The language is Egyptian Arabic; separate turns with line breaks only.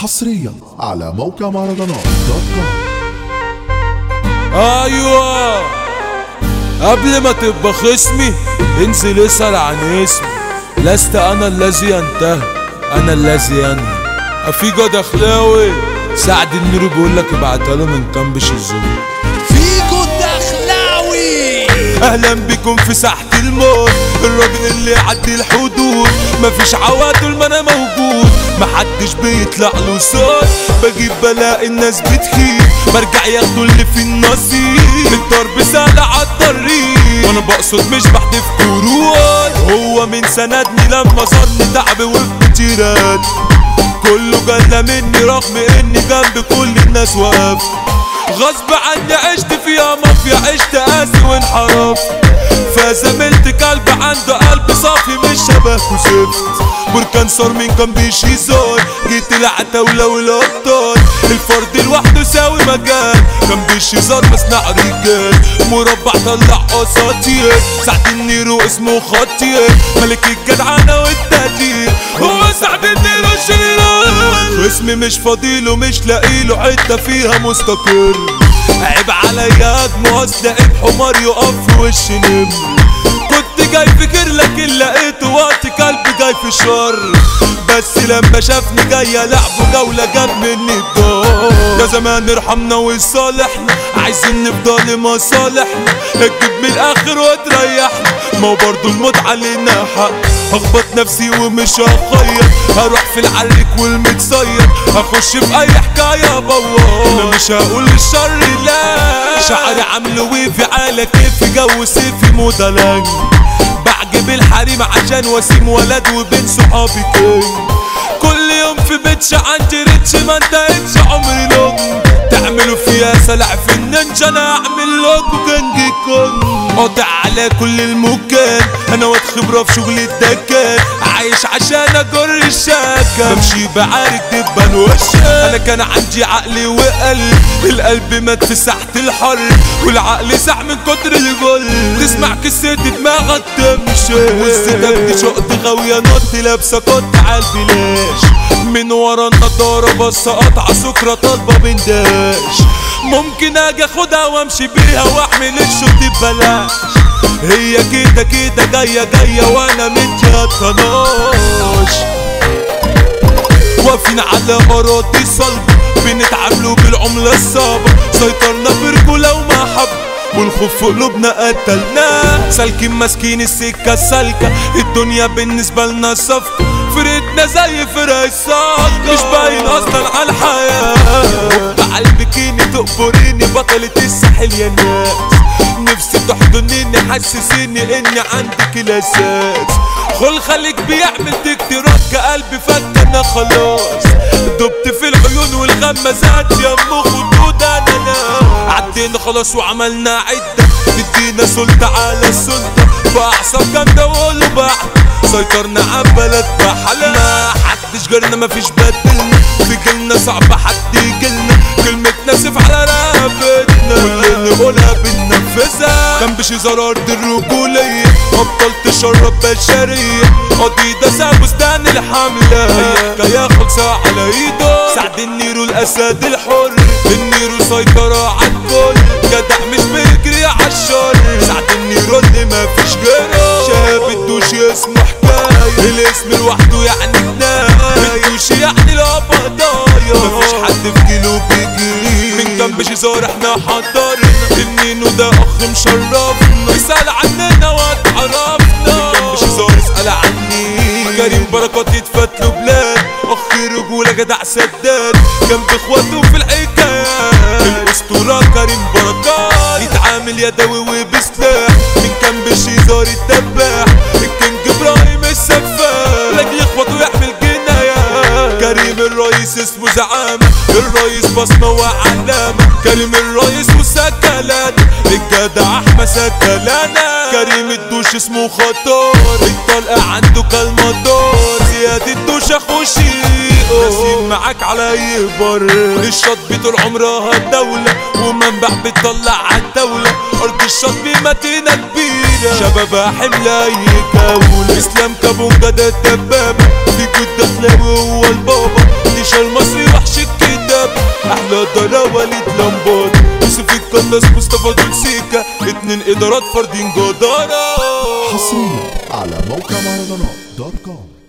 حصريا على موقع مهرجانات دوت كوم
ايوه قبل ما تبقى خصمي انزل اسأل عن اسمي لست انا الذي ينتهي انا الذي ينهي افيجو دخلاوي سعد النور بيقول لك ابعتها له من كام بشيزون
فيكو الدخلاوي
اهلا بكم في ساحة الموت الراجل اللي يعدي الحدود مفيش عواد طول ما انا موجود محدش بيطلع له صوت بجيب بلاقي الناس بتخيب برجع ياخدوا اللي في النصيب الضرب سهل عالطريق وانا بقصد مش بحدف كروت هو من سندني لما صارني تعب وافتراض كله جلى مني رغم اني جنب كل الناس واقف غصب عني عشت فيها مافيا عشت قاسي وانحرفت فزملت كلب عنده قلب صافي مش شبه وزفت بركان صار من كان بيشي زار جيت العتاولة والابطال الفرد لوحده ساوي مجال كان بيشي زار مصنع رجال مربع طلع اساطير سعد النيرو اسمه خطير ملك الجدعنة والتقدير هو سعد النيرو الجنرال اسمي مش فاضيله مش لاقيله حتة فيها مستقر عيب عليا ادمو اصل حمار يقف في وش نمر كنت جاي فكر لكن لقيته وقت قلبي جاي في شر بس لما شافني جاي لعبه جولة جاب مني الدار يا زمان ارحمنا وصالحنا عايزين نفضل مصالحنا اكتب من الاخر وتريحنا ما هو برضه الموت علينا حق هخبط نفسي ومش هخير هروح في العرك والمتصير هخش في اي حكايه بوار انا مش هقول الشر لا شعري عامله ويفي على كيفي جو سيفي مودلاني بعجب الحريم عشان وسيم ولد وبين صحابي كين كل يوم في بيتش عندي ريتش ما انتهتش عمري لوم تعملوا فيها سلع في النينجا انا اعمل لكم جنجي كون قاطع على كل المكان انا واد خبره في شغل الدكان عايش عشان اجر الشاكة بمشي بعارك دبان وشك انا كان عندي عقل وقلب القلب مات في ساحة الحر والعقل ساح من كتر الجل تسمع قصة دماغك تمشي والسدب دي شقط غاوية نط لابسة قط عالبلاش من ورا النضارة بص قطع سكرة طالبة بنداش ممكن اجي اخدها وامشي بيها واحمل الشوط ببلاش هي كده كده جاية جاية وانا مديها طناش واقفين على اراضي صلب بنتعاملوا بالعملة الصعبة سيطرنا برجولة ومحبة والخوف في قلوبنا قتلنا سالكين ماسكين السكة السالكة الدنيا بالنسبة لنا صفقة فرقتنا زي فرق الصاقة مش باين اصلا على الحياة على البكيني تقبريني بطلة الساحل يا ناس نفسي تحضنيني حسسيني اني عندك الاساس خل خليك بيعمل تكتيرات كقلبي فك انا خلاص دبت في العيون والغمازات يمو خدود انا عدينا خلاص وعملنا عدة ادينا سلطة على السلطة بأعصاب جامدة وقولوا بعد سيطرنا عالبلد بحالة ما حدش جرنا مفيش بدلنا في جيلنا صعب حد يجيلنا كلمتنا سيف على رقبتنا واللي نقولها بننفذها كان بشي زرار دي الرجولية أبطال تشرب بشرية قضية ساب بستان الحملة هي حكاية خلصة على ايده سعد النيرو الأسد الحر النيرو سيطرة عالكل جدع مش بيجري عالشر سعد النيرو اللي مفيش غيره شاب الدوش اسمه حكاية الاسم لوحده يعني جناية الدوش يعني القبضايا مفيش حد في جيله بيجري من جنب شيزار احنا حضرنا النينو ده اخ مشرفنا اسأل عننا واتعرفنا من جنب شيزار اسأل عني كريم بركات يتفت له بلاد اخ رجولة جدع سداد جنب اخواته في الحكايات الاسطورة كريم بركات يتعامل يدوي وبسلاح من جنب شيزار الدباح الكينج ابراهيم السفاح لاجل اخواته يحمل جنايات كريم الرئيس اسمه زعامة الرئيس بصمة وعلامة كريم الرئيس وسكلات الجدع احمد سكلانا كريم الدوش اسمه خطار الطلقة عنده كالمطار زياد الدوش اخو شيقو ناسين معاك على اي بر الشط طول عمرها الدولة ومنبع بتطلع عالدولة ارض الشط بمدينة كبيرة شبابها حملة اي جولة اسلام كابونجا ده الدبابة في جود دخلاوي هو البابا نيشان المصري القدرة وليد لمبات يوسف القناص مصطفى دول سيكا اتنين ادارات فاردين جدارة
حصريا على موقع مهرجانات دوت كوم